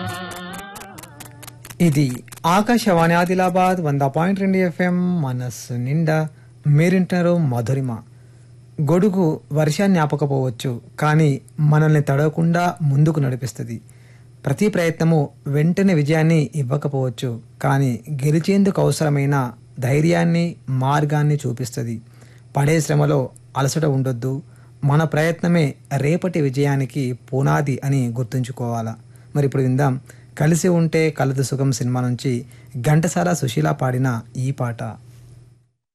ఇది ఆకాశవాణి ఆదిలాబాద్ వంద పాయింట్ రెండు ఎఫ్ఎం మనస్సు నిండా మీరింటున్నారు మధురిమ గొడుగు వర్షాన్ని ఆపకపోవచ్చు కానీ మనల్ని తడవకుండా ముందుకు నడిపిస్తుంది ప్రతి ప్రయత్నము వెంటనే విజయాన్ని ఇవ్వకపోవచ్చు కానీ గెలిచేందుకు అవసరమైన ధైర్యాన్ని మార్గాన్ని చూపిస్తుంది పడే శ్రమలో అలసట ఉండొద్దు మన ప్రయత్నమే రేపటి విజయానికి పునాది అని గుర్తుంచుకోవాలా మరి ఇప్పుడు విందాం కలిసి ఉంటే కలదు సుఖం సినిమా నుంచి ఘంటసాల సుశీల పాడిన ఈ పాట